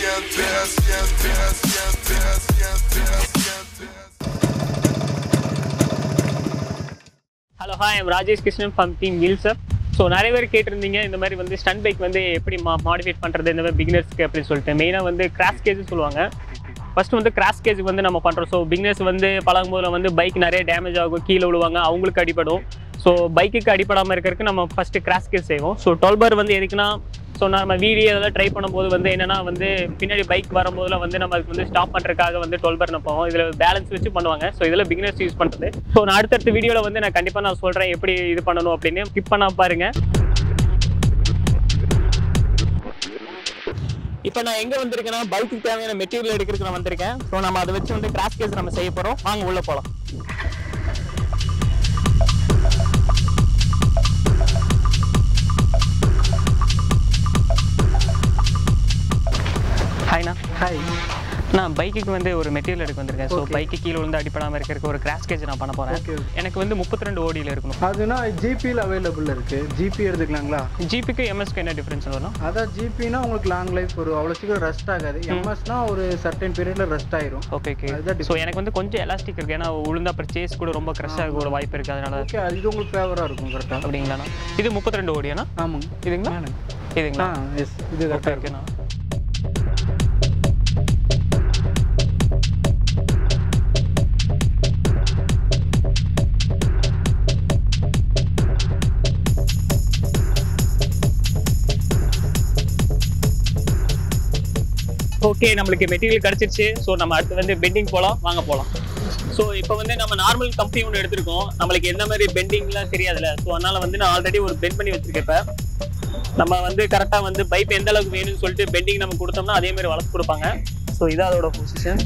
Hello hi I'm Rajesh Krishnan from team will sir so நிறைய பேர் கேட்டிருந்தீங்க இந்த மாதிரி வந்து ஸ்டன் பைக் வந்து எப்படி மா மாடிஃபைட் பண்ணுறது இந்த மாதிரி பிகினர்ஸ்க்கு அப்படின்னு சொல்லிட்டு மெயினாக வந்து கிராஸ் கேஜ் சொல்லுவாங்க ஃபர்ஸ்ட் வந்து கிராஸ் கேஜ் வந்து நம்ம பண்ணுறோம் ஸோ பிகினர்ஸ் வந்து பழகும் போதில் வந்து பைக் நிறைய டேமேஜ் ஆகும் கீழே விழுவாங்க அவங்களுக்கு அடிபடும் ஸோ பைக்குக்கு அடிபடாமல் இருக்கிறதுக்கு நம்ம ஃபஸ்ட்டு கிராஸ் கேஜ் செய்வோம் ஸோ டுவெல் பார் வந்து எதுக்குன்னா ஸோ நம்ம வீடியோ இதெல்லாம் ட்ரை பண்ணும்போது வந்து என்னன்னா வந்து பின்னாடி பைக் வரும்போதுல வந்து நம்ம அதுக்கு வந்து ஸ்டாப் பண்ணுறதுக்காக வந்து டுவெல் பர் போவோம் இதில் பேலன்ஸ் வச்சு பண்ணுவாங்க ஸோ இதில் பிகினர்ஸ் யூஸ் பண்ணுறது ஸோ நான் அடுத்தடுத்த வீடியோவில் வந்து நான் கண்டிப்பாக நான் சொல்கிறேன் எப்படி இது பண்ணணும் அப்படின்னு ஸ்கிப் பண்ணா பாருங்க இப்போ நான் எங்கே வந்திருக்கேன்னா பைக்கு தேவையான மெட்டீரியல் எடுக்கிறதுக்கு நான் வந்திருக்கேன் ஸோ நம்ம அதை வச்சு வந்து கிராஸ் கேஸ் நம்ம செய்ய போகிறோம் வாங்க உள்ளே போகலாம் ஹாய்ண்ணா ஹாய் நான் பைக்குக்கு வந்து ஒரு மெட்டீரியல் எடுக்க வந்திருக்கேன் ஸோ பைக்கு கீழே விழுந்து அடிப்படாமல் இருக்கிறதுக்கு ஒரு கிராஸ் கேஜ் நான் பண்ண போகிறேன் Okay, okay. எனக்கு வந்து முப்பத்தி ரெண்டு ஓடியில் இருக்கணும் அதுனா ஜிபியில் அவைலபிள் இருக்கு ஜிபி எடுத்துக்கலாங்களா ஜிபிக்கு எம்எஸ்க்கு என்ன டிஃப்ரென்ஸ் வரும் அதான் ஜிபினா உங்களுக்கு லாங் லைஃப் வரும் அவ்வளோ சீக்கிரம் ரெஸ்ட் ஆகாது எம்எஸ்னா ஒரு சர்டன் பீரியட்ல ரெஸ்ட் ஆயிரும் ஓகே ஓகே அதுதான் ஸோ எனக்கு வந்து கொஞ்சம் எலாஸ்டிக் இருக்கு ஏன்னா உளுந்தா அப்புறம் சேஸ் கூட ரொம்ப க்ரஷ் ஆக ஒரு வாய்ப்பு இருக்குது அதனால ஓகே இது உங்களுக்கு ஃபேவராக இருக்கும் கரெக்டாக அப்படிங்களாண்ணா இது முப்பத்தி ரெண்டு ஓடியாண்ணா ஆமாங்க இதுங்களா மேடம் இதுங்களா ஆ எஸ் இது ஓகே கரெக்டாக ஓகேண்ணா ஓகே நம்மளுக்கு மெட்டீரியல் கிடச்சிருச்சு ஸோ நம்ம அடுத்து வந்து பெண்டிங் போகலாம் வாங்க போகலாம் ஸோ இப்போ வந்து நம்ம நார்மல் கம்பி ஒன்று எடுத்திருக்கோம் நம்மளுக்கு என்ன மாதிரி பெண்டிங்லாம் தெரியாதுல்ல ஸோ அதனால வந்து நான் ஆல்ரெடி ஒரு பெண்ட் பண்ணி வச்சிருக்கேன் இப்போ நம்ம வந்து கரெக்டாக வந்து பைப் எந்த அளவுக்கு வேணும்னு சொல்லிட்டு பெண்டிங் நம்ம கொடுத்தோம்னா அதே மாதிரி வளர்த்து கொடுப்பாங்க ஸோ இதான் அதோட பொசிஷன்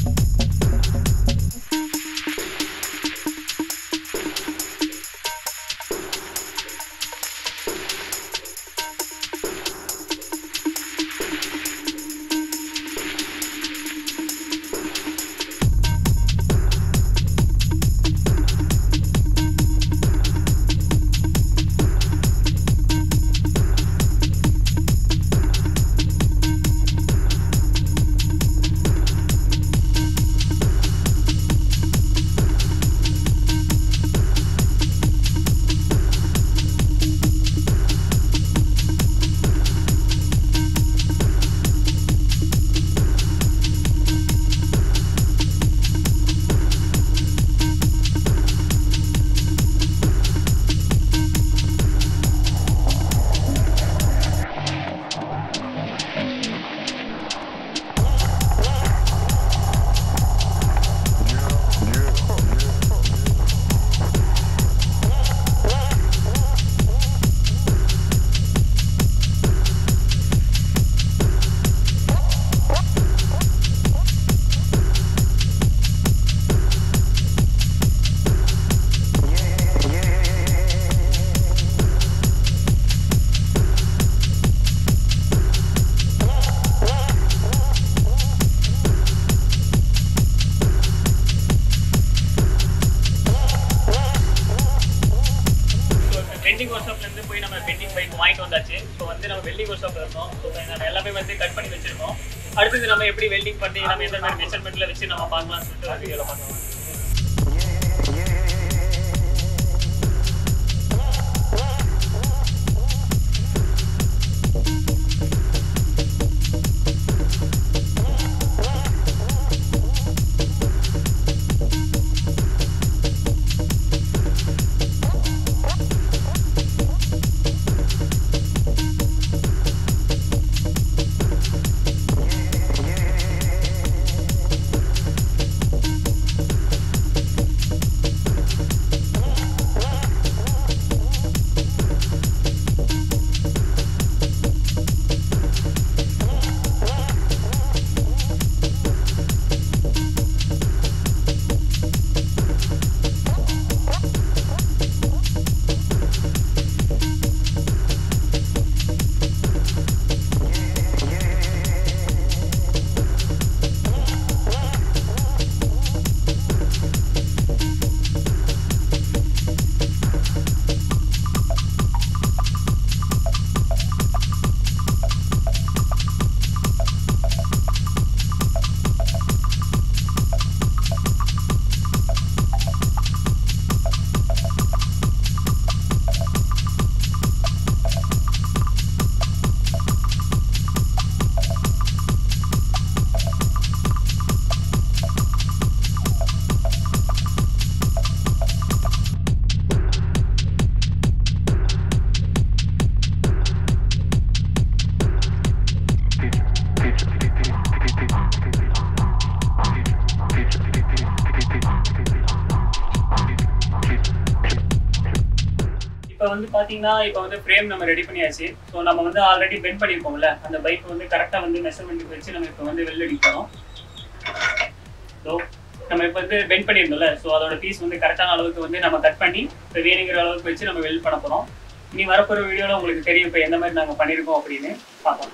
பெண்டிங் ஒர்க் ஷாப்லேருந்து போய் நம்ம பெண்டிங் பைக் வாங்கிட்டு வந்தாச்சு ஸோ வந்து நம்ம வெல்டிங் ஒர்க் ஷாப்ல இருக்கோம் ஸோ நம்ம எல்லாமே வந்து கட் பண்ணி வச்சிருக்கோம் அடுத்தது நம்ம எப்படி வெல்டிங் பண்ணி நம்ம எந்த மாதிரி மெஷர்மெண்ட்ல வச்சு நம்ம பார்க்கலாம்னு சொல்லிட்டு ஒரு வீடியோவில் பார்க்கலாம் வந்து பாத்தீங்கன்னா இப்போ வந்து ஃப்ரேம் நம்ம ரெடி பண்ணியாச்சு ஸோ நம்ம வந்து ஆல்ரெடி பெண்ட் பண்ணியிருக்கோம்ல அந்த பைக் வந்து கரெக்டாக வந்து மெஷர்மெண்ட் வச்சு நம்ம இப்போ வந்து வெளில அடிக்கிறோம் ஸோ நம்ம இப்போ வந்து பெண்ட் பண்ணியிருந்தோம்ல ஸோ அதோட பீஸ் வந்து கரெக்டான அளவுக்கு வந்து நம்ம கட் பண்ணி இப்போ வேணுங்கிற அளவுக்கு வச்சு நம்ம வெல்ட் பண்ண போகிறோம் இனி வரப்போகிற வீடியோவில் உங்களுக்கு தெரியும் இப்போ எந்த மாதிரி நாங்கள் பண்ணியிருக்கோம் அப்படின்னு பார்ப்போம்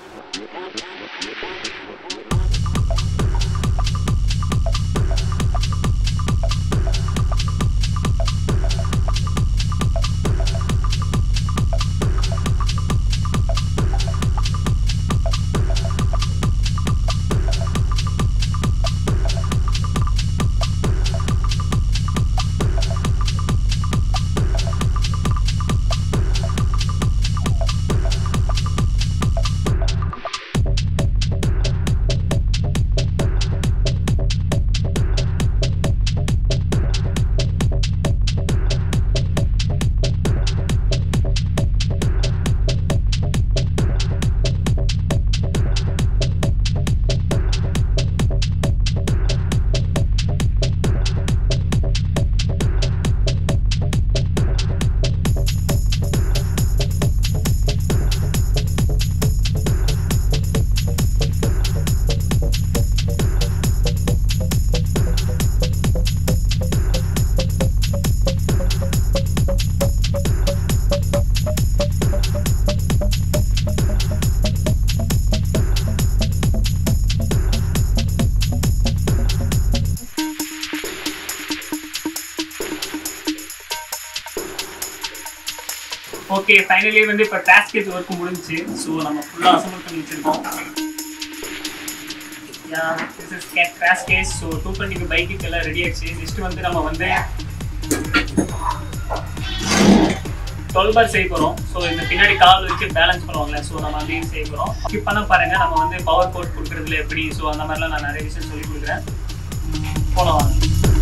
ஓகே ஃபைனலி வந்து இப்போ கிராஷ் கேஜ் ஒர்க் முடிஞ்சுச்சு ஸோ நம்ம ஃபுல்லாக அசம்பிள் பண்ணி வச்சிருக்கோம் yeah this is crash case so two டுவெண்ட்டிக்கு பைக்குக்கு எல்லாம் ரெடி ஆயிடுச்சு நெக்ஸ்ட் வந்து நம்ம வந்து டுவெல் பார் செய்ய போகிறோம் ஸோ இந்த பின்னாடி கால் வச்சு பேலன்ஸ் பண்ணுவாங்கல்ல ஸோ நம்ம அதையும் செய்ய போகிறோம் ஸ்கிப் பண்ண பாருங்க நம்ம வந்து பவர் கோட் கொடுக்குறதுல எப்படி ஸோ அந்த மாதிரிலாம் நான் நிறைய விஷயம் சொல்லி கொடுக்குறேன் போகலாம் வாங்க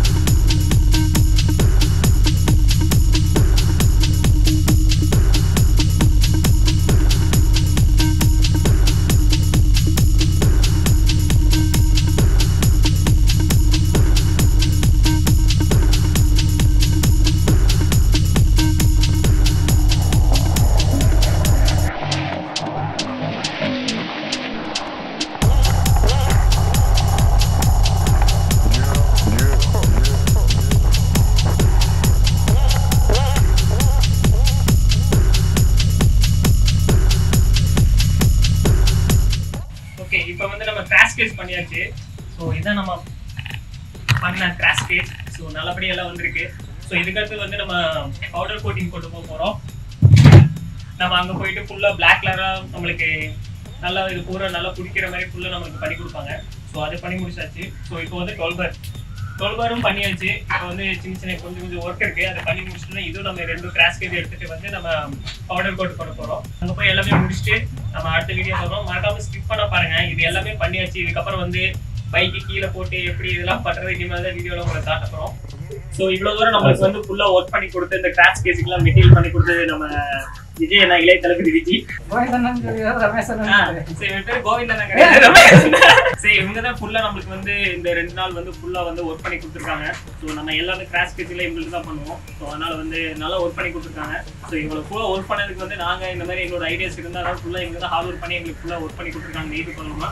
ஓகே இப்போ வந்து நம்ம கிராஷ் கேஸ் பண்ணியாச்சு ஸோ இதான் நம்ம பண்ண கிராஷ் கேஸ் ஸோ நல்லபடியா எல்லாம் வந்திருக்கு ஸோ இதுக்கடுத்து வந்து நம்ம பவுடர் கோட்டிங் போட்டு போக போகிறோம் நம்ம அங்கே போயிட்டு ஃபுல்லாக பிளாக் கலராக நம்மளுக்கு நல்லா இது பூரா நல்லா பிடிக்கிற மாதிரி ஃபுல்லாக நம்மளுக்கு பண்ணி கொடுப்பாங்க ஸோ அதை பண்ணி முடிச்சாச்சு ஸோ இப்போ வந்து டுவெல் பார் டுவெல் பாரும் பண்ணியாச்சு இப்போ வந்து சின்ன சின்ன கொஞ்சம் கொஞ்சம் ஒர்க் இருக்கு அதை பண்ணி முடிச்சுட்டு இதுவும் நம்ம ரெண்டு கிராஸ் கேஜ் எடுத்துட்டு வந்து நம்ம பவுடர் கோட் பண்ண போகிறோம் அங்கே போய் எல்லாமே முடிச்சுட்டு நம்ம அடுத்த வீடியோ சொல்றோம் மறக்காம ஸ்கிப் பண்ண பாருங்க இது எல்லாமே பண்ணியாச்சு இதுக்கப்புறம் வந்து பைக்கு கீழே போட்டு எப்படி இதெல்லாம் பண்றது இனிமேல் தான் வீடியோல உங்களுக்கு காட்ட போறோம் ஸோ இவ்வளவு தூரம் நம்மளுக்கு வந்து ஃபுல்லா ஒர்க் பண்ணி கொடுத்து இந்த கிராஷ் கேஸுக்குலாம் மெட்டீரியல் பண்ணி கொடுத்தது நம்ம விஜய் என்ன இளைய தளபதி விஜய் கோவிந்தண்ணன் சொல்லியோ, ரமேசண்ணன் ஆ, சொல்லியோ. சரி இவன் பேரு கோவிந்தன் கிடையாது சரி இவங்க தான் ஃபுல்லா நம்மளுக்கு வந்து இந்த ரெண்டு நாள் வந்து ஃபுல்லா வந்து ஒர்க் பண்ணி கொடுத்துருக்காங்க ஸோ நம்ம எல்லாமே கிராஷ் கேஜில் இவங்களுக்கு தான் பண்ணுவோம் ஸோ அதனால வந்து நல்லா ஒர்க் பண்ணி கொடுத்துருக்காங்க ஸோ இவ்வளவு ஃபுல்லாக ஒர்க் பண்ணதுக்கு வந்து நாங்க இந்த மாதிரி எங்களோட ஐடியாஸ் இருந்தால் அதாவது ஃபுல்லாக எங்களுக்கு தான் ஹார்ட் ஒர்க் பண்ணி எங்களுக்கு ஃபுல்லாக ஒர்க் பண்ணி கொடுத்துருக்காங்க நீட் பண்ணணுமா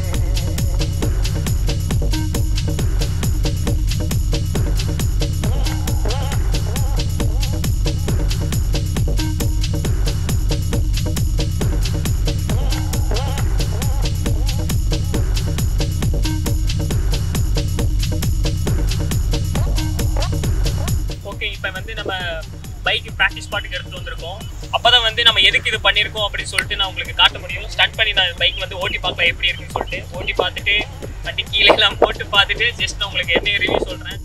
ஓகே இப்போ வந்து நம்ம பைக் ப்ராக்டிஸ் பாட்டுக்கு எடுத்துட்டு வந்திருக்கோம் அப்பதான் வந்து நம்ம எதுக்கு இது பண்ணியிருக்கோம் அப்படின்னு சொல்லிட்டு நான் உங்களுக்கு காட்ட முடியும் ஸ்டார்ட் பண்ணி நான் பைக் வந்து ஓட்டி பார்க்கலாம் எப்படி இருக்குன்னு சொல்லிட்டு ஓட்டி பார்த்துட்டு வண்டி கீழே எல்லாம் போட்டு பார்த்துட்டு ஜஸ்ட் நான் உங்களுக்கு என்ன ரிவ்யூ சொல்றேன்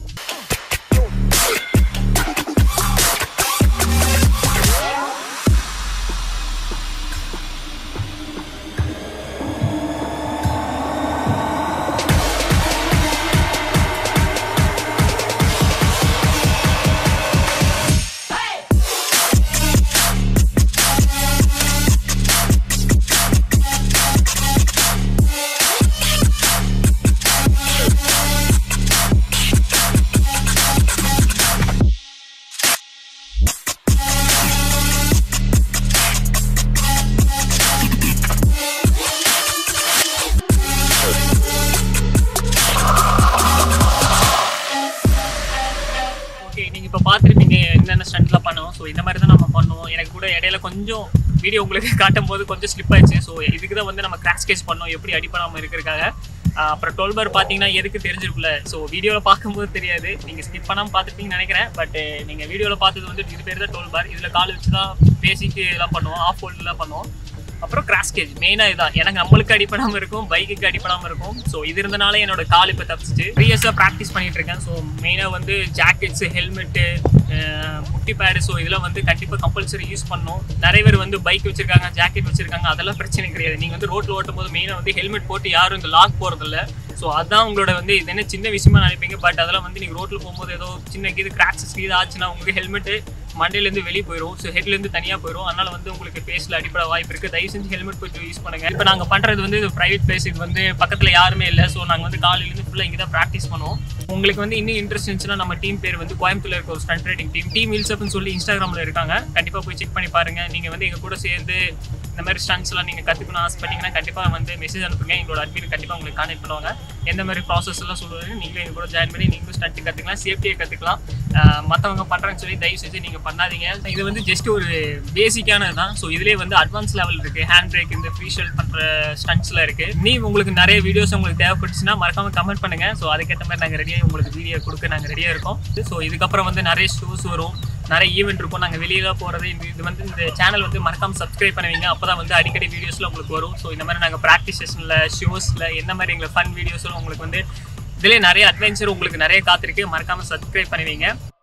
ஸோ இந்த மாதிரி தான் நம்ம பண்ணுவோம் எனக்கு கூட இடையில கொஞ்சம் வீடியோ உங்களுக்கு காட்டும் போது கொஞ்சம் ஸ்லிப் ஆயிடுச்சு ஸோ இதுக்கு தான் வந்து நம்ம கிராஷ் கேஸ் பண்ணோம் எப்படி அடிப்படாமல் இருக்கிறதுக்காக ஆஹ் அப்புறம் டுவெல் பார் பார்த்தீங்கன்னா எதுக்கு தெரிஞ்சிருக்குல்ல ஸோ வீடியோவில் பார்க்கும்போது தெரியாது நீங்கள் ஸ்கிப் பண்ணாமல் பார்த்துருப்பீங்கன்னு நினைக்கிறேன் பட் நீங்கள் வீடியோவில் பார்த்தது வந்து இது பேர் தான் டுவெல் பார் இதில் கால் வச்சு தான் பேசிக்கு எல்லாம் பண்ணுவோம் ஆஃப் ஹோல்டெலாம் பண்ணுவோம் அப்புறம் கிராஷ் கேஜ் மெயினாக இதான் எனக்கு நம்மளுக்கு அடிப்படாமல் இருக்கும் பைக்குக்கு அடிப்படாமல் இருக்கும் ஸோ இது இருந்தனால என்னோட கால் இப்போ தப்பிச்சிட்டு த்ரீ இயர்ஸாக ப்ராக்டிஸ் பண்ணிட்டு இருக்கேன் ஸோ மெயினாக வந்து ஜாக்கெட்ஸு ஹெல்மெட்டு முட்டி பேடு ஸோ இதெல்லாம் வந்து கண்டிப்பாக கம்பல்சரி யூஸ் பண்ணணும் நிறைய பேர் வந்து பைக் வச்சிருக்காங்க ஜாக்கெட் வச்சிருக்காங்க அதெல்லாம் பிரச்சனை கிடையாது நீங்கள் வந்து ரோட்டில் ஓட்டும் போது மெயினாக வந்து ஹெல்மெட் போட்டு யாரும் இந்த லாக் போகிறதில்ல ஸோ அதான் உங்களோட வந்து இது என்ன சின்ன விஷயமா நினைப்பீங்க பட் அதெல்லாம் வந்து நீங்கள் ரோட்டில் போகும்போது ஏதோ சின்ன இது கிராக்ஸஸ் இது ஆச்சுன்னா உங்களுக்கு ஹெல்மெட்டு மண்டையிலேருந்து வெளியே போயிடும் ஸோ ஹெட்லேருந்து தனியாக போயிடும் அதனால வந்து உங்களுக்கு ஃபேஸில் அடிப்பட வாய்ப்பு இருக்குது தயவு செஞ்சு ஹெல்மெட் போட்டு யூஸ் பண்ணுங்க இப்போ நாங்கள் பண்ணுறது வந்து இது ப்ரைவேட் பிளேஸ் இது வந்து பக்கத்தில் யாருமே இல்லை ஸோ நாங்கள் வந்து காலையிலேருந்து ஃபுல்லாக இங்கே தான் ப்ராக்டிஸ் பண்ணுவோம் உங்களுக்கு வந்து இன்னும் இன்ட்ரெஸ்ட் இருந்துச்சுன்னா நம்ம டீம் பேர் வந்து கோயம்புத்தூர்ல இருக்க ஒரு ஸ்டண்ட் ரைடிங் டீம் டீம் வில்சப்னு சொல்லி இன்ஸ்டாகிராமில் இருக்காங்க கண்டிப்பாக போய் செக் பண்ணி பாருங்க நீங்கள் வந்து எங்கள் கூட சேர்ந்து இந்த மாதிரி ஸ்டன்ஸ்லாம் நீங்கள் கற்றுக்கணும் ஆசைப்பட்டீங்கன்னா கண்டிப்பாக வந்து மெசேஜ் அனுப்புங்க எங்களோட அட்மின் கண்டிப்பாக உங்களுக்கு கான்டெக்ட் பண்ணுவாங்க எந்த மாதிரி ப்ராசஸ் எல்லாம் சொல்லுவாங்க நீங்களும் எங்க கூட ஜாயின் பண்ணி நீங்களும் ஸ்டண்ட் கற்றுக்கலாம் சேஃப்டியை கற்றுக்கலாம் மற்றவங்க பண்ணுறாங்கன்னு சொல்லி தயவு செஞ்சு நீங்கள் பண்ணாதீங்க இது வந்து ஜஸ்ட் ஒரு பேசிக்கானது தான் ஸோ இதுலேயே வந்து அட்வான்ஸ் லெவல் இருக்குது ஹேண்ட் பிரேக் இந்த ஃப்ரீ ஷெல் பண்ணுற ஸ்டண்ட்ஸ்லாம் இருக்குது நீ உங்களுக்கு நிறைய வீடியோஸ் உங்களுக்கு தேவைப்பட்டுச்சுன்னா மறக்காம கமெண்ட் பண்ணுங்கள் ஸோ அதுக்கேற்ற மாதிரி நாங்கள் ரெடியாக உங்களுக்கு வீடியோ கொடுக்க நாங்கள் ரெடியாக இருக்கோம் ஸோ இதுக்கப்புறம் வந்து நிறைய ஷோஸ் வரும் நிறைய ஈவெண்ட் இருக்கும் நாங்கள் வெளியில போகிறது இது இது வந்து இந்த சேனல் வந்து மறக்காம சப்ஸ்கிரைப் பண்ணுவீங்க அப்போ தான் வந்து அடிக்கடி வீடியோஸில் உங்களுக்கு வரும் ஸோ இந்த மாதிரி நாங்கள் ப்ராக்டிஸ் செஷனில் ஷோஸில் எந்த மாதிரி எங்களை ஃபன் வீடியோஸில் உங்களுக்கு வந்து இதுலேயே நிறைய அட்வென்ச்சர் உங்களுக்கு நிறைய காத்திருக்கு மறக்காம சப்ஸ்கிரைப் பண்ணுவீங்க